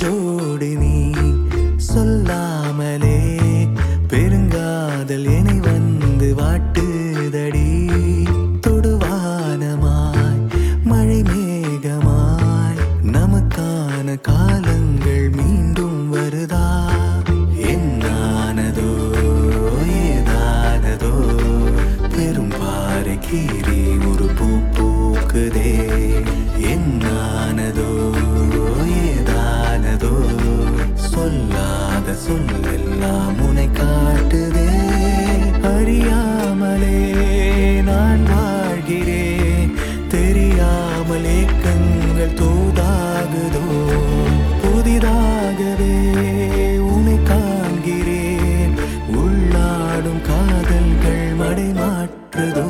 நெஞ்சோடு நீ சொல்லாமலே பெருங்காதல் என்னை வந்து வாட்டுதடி தொடுவானமாய் மழை மேகமாய் நமக்கான காலங்கள் மீண்டும் வருதா என்னானதோ ஏதானதோ பெரும் பாறை கீறி ஒரு பூ பூக்குதே என்னானதோ ஏதானதோ சொல்லாத சொல்லெல்லாம் உனை காட்டுதே அறியாமலே நான் வாழ்கிறேன் தெரியாமலே கண்கள் தூதாகுதோ புதிதாகவே உன்னை காண்கிறேன் உள்ளாடும் காதல்கள் மடை மாற்றுதோ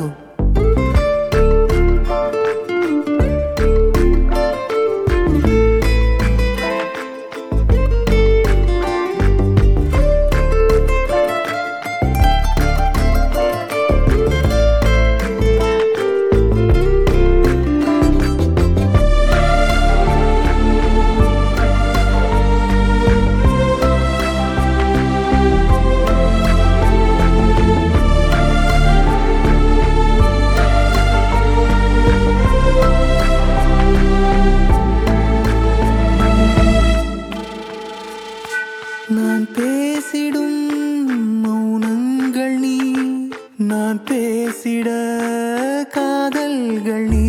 நான் பேசிடும் மௌனங்கள் நீ நான் பேசிட காதல்கள் நீ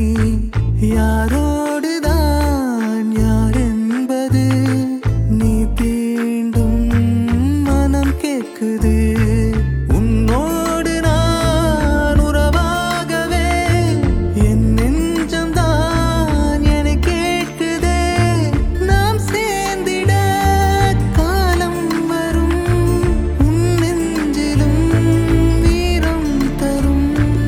யாரோடுதான் யார் என்பது நீ தீண்டும் மனம் கேட்குது உன்னோடு நான் உறவாகவே என் நெஞ்சம்தான் என கேட்குதே நாம் சேர்ந்திட காலம் வரும் உன் நெஞ்சிலும் வீரம் தரும்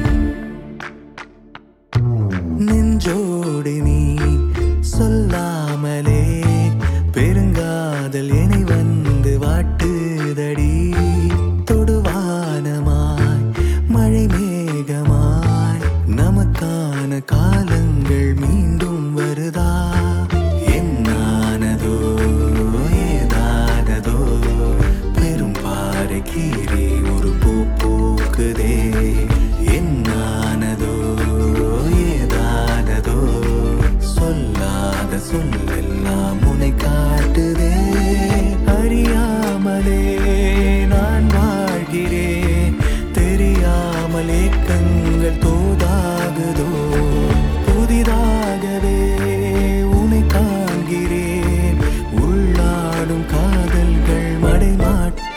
நெஞ்சோடு நீ சொல்லாமலே பெருங்காதல் என்னை வந்து வாட்டுதடி தொடுவானமாய் மழை மேகமாய் நமக்கான காலங்கள் மீண்டும் வருதா என்னானதோ ஏதானதோ பெரும் பாறை கீறி ஒரு பூ பூக்குதே என்னானதோ ஏதானதோ சொல்லாத சொல்லெல்லாம் உன்னை காட்டுதே அறியாமலே நான் வாழ்கிறேன் தெரியாமலே கண்கள் தோதாகுதோ புதிதாகவே உன்னை காண்கிறேன் உள்ளாடும் காதல்கள் மடை மாற்று